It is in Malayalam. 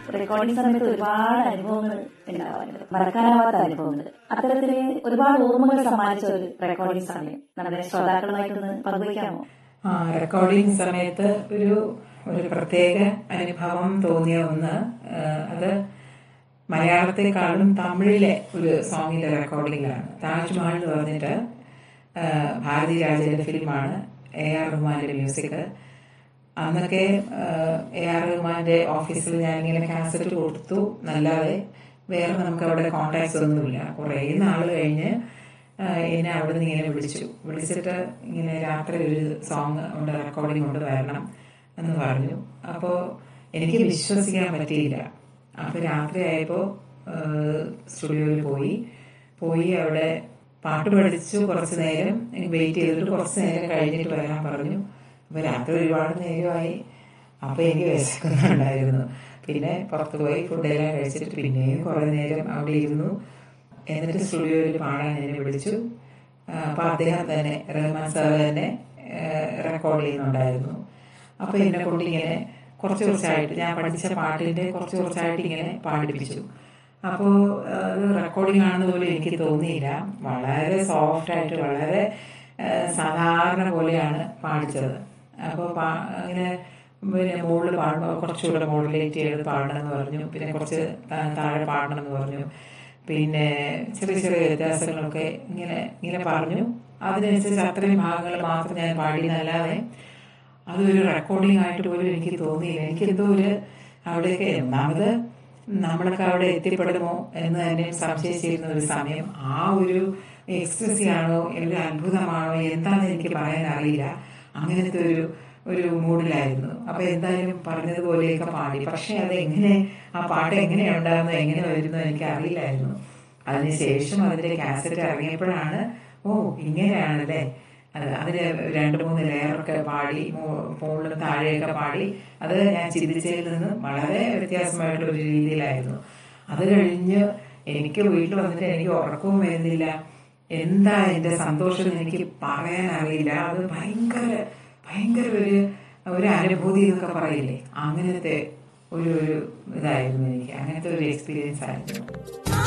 റെക്കോർഡിംഗ് സമയത്ത് ഒരുപാട് അനുഭവങ്ങൾ ഉണ്ടാവാറുണ്ട് മറക്കാനാവാത്ത അനുഭവങ്ങൾ അത്തരത്തിൽ ഒരുപാട് ഓർമ്മകൾ സമ്മാനിച്ച ഒരു റെക്കോർഡിംഗ് സമയം നമ്മുടെ ശ്രോതാക്കളുമായിട്ടൊന്ന് പങ്കുവയ്ക്കാമോ ആ റെക്കോർഡിംഗ് സമയത്ത് ഒരു ഒരു പ്രത്യേക അനുഭവം തോന്നിയ ഒന്ന് ആ, അത് മലയാളത്തെക്കാളും തമിഴിലെ ഒരു സോങ്ങിന്റെ റെക്കോർഡിംഗിലാണ് താജ്മഹൽ എന്ന് പറഞ്ഞിട്ട് ആ, ഭാരതി രാജയുടെ ഫിലിമാണ് എ ആർ റഹ്മാന്റെ മ്യൂസിക് അന്നൊക്കെ എ ആർ റഹ്മാന്റെ ഓഫീസിൽ ഞാനിങ്ങനെ കാസറ്റ് കൊടുത്തു നല്ലാതെ വേറെ നമുക്ക് അവിടെ കോണ്ടാക്ട്സ് ഒന്നുമില്ല കുറേ നാൾ കഴിഞ്ഞ് ആ, എന്നെ അവിടെ നിന്ന് ഇങ്ങനെ വിളിച്ചു വിളിച്ചിട്ട് ഇങ്ങനെ രാത്രി ഒരു സോങ് ഉണ്ട് റെക്കോർഡിംഗ് കൊണ്ട് വരണം എന്ന് പറഞ്ഞു അപ്പോൾ എനിക്ക് വിശ്വസിക്കാൻ പറ്റിയില്ല അപ്പോൾ രാത്രി ആയപ്പോൾ സ്റ്റുഡിയോയിൽ പോയി പോയി അവിടെ പാട്ട് പഠിച്ചു കുറച്ച് നേരം വെയിറ്റ് ചെയ്തിട്ട് കുറച്ച് നേരം കഴിഞ്ഞിട്ട് വരാൻ പറഞ്ഞു അപ്പോൾ രാത്രി ഒരുപാട് നേരമായി അപ്പോൾ എനിക്ക് വിശക്കുന്നുണ്ടായിരുന്നു പിന്നെ പുറത്ത് പോയി ഫുഡെല്ലാം കഴിച്ചിട്ട് പിന്നെയും കുറേ നേരം അവിടെ ഇരുന്നു എന്നിട്ട് സ്റ്റുഡിയോയിൽ പാടാൻ എന്നെ വിളിച്ചു അപ്പോൾ അദ്ദേഹം തന്നെ റഹ്മാൻ സാർ തന്നെ റെക്കോർഡ് ചെയ്യുന്നുണ്ടായിരുന്നു അപ്പോൾ എന്നെ കൊണ്ട് ഇങ്ങനെ കുറച്ച് കുറച്ചായിട്ട് ഞാൻ പഠിച്ച പാട്ടിൻ്റെ കുറച്ച് കുറച്ചായിട്ട് ഇങ്ങനെ പാടിപ്പിച്ചു അപ്പോൾ അത് റെക്കോർഡിംഗ് ആണെന്ന് പോലും എനിക്ക് തോന്നിയില്ല വളരെ സോഫ്റ്റ് ആയിട്ട് വളരെ ആ, സാധാരണ പോലെയാണ് പാടിച്ചത് അപ്പോൾ അങ്ങനെ പിന്നെ മുകളിൽ പാടുമ്പോൾ കുറച്ചുകൂടെ മോഡുലേറ്റ് ചെയ്ത് പാടണമെന്ന് പറഞ്ഞു പിന്നെ കുറച്ച് താ- താഴെ പാടണമെന്ന് പറഞ്ഞു പിന്നെ ചെറിയ ചെറിയ വ്യത്യാസങ്ങളൊക്കെ ഇങ്ങനെ ഇങ്ങനെ പറഞ്ഞു അതിനനുസരിച്ച് അത്രയും ഭാഗങ്ങൾ മാത്രം ഞാൻ പാടിയെന്നല്ലാതെ അതൊരു റെക്കോർഡിംഗ് ആയിട്ട് പോലും എനിക്ക് തോന്നിയില്ല എനിക്ക് എന്തോ ഒരു അവിടെയൊക്കെ ഒന്നാമത് നമ്മളൊക്കെ അവിടെ എത്തിപ്പെടുമോ എന്ന് തന്നെ സംശയിച്ചിരുന്ന ഒരു സമയം ആ ഒരു എക്സ്പ്രസി ആണോ ഒരു അത്ഭുതമാണോ എന്താണെന്ന് എനിക്ക് പറയാൻ അറിയില്ല അങ്ങനത്തെ ഒരു ഒരു മൂഡിലായിരുന്നു അപ്പൊ എന്തായാലും പറഞ്ഞതുപോലെയൊക്കെ പാടി പക്ഷെ അത് എങ്ങനെ ആ പാട്ട് എങ്ങനെയുണ്ടാകുന്നു എങ്ങനെ വരുന്നു എനിക്ക് അറിയില്ലായിരുന്നു അതിനുശേഷം അതിന്റെ കാസറ്റ് ഇറങ്ങിയപ്പോഴാണ് ഓ ഇങ്ങനെയാണല്ലേ അത് അതിന് രണ്ട് മൂന്ന് ലെയറൊക്കെ പാടി മുകളിലും താഴെയൊക്കെ പാടി അത് ഞാൻ ചിന്തിച്ചതിൽ നിന്ന് വളരെ വ്യത്യാസമായിട്ടുള്ള ഒരു രീതിയിലായിരുന്നു അത് കഴിഞ്ഞ് എനിക്ക് വീട്ടിൽ വന്നിട്ട് എനിക്ക് ഉറക്കവും വരുന്നില്ല എന്താ എൻ്റെ സന്തോഷം എന്ന് എനിക്ക് പറയാൻ അറിയില്ല അത് ഭയങ്കര ഭയങ്കര ഒരു ഒരു അനുഭൂതി എന്നൊക്കെ പറയില്ലേ അങ്ങനത്തെ ഒരു ഒരു ഇതായിരുന്നു എനിക്ക് അങ്ങനത്തെ ഒരു എക്സ്പീരിയൻസ് ആയിരുന്നു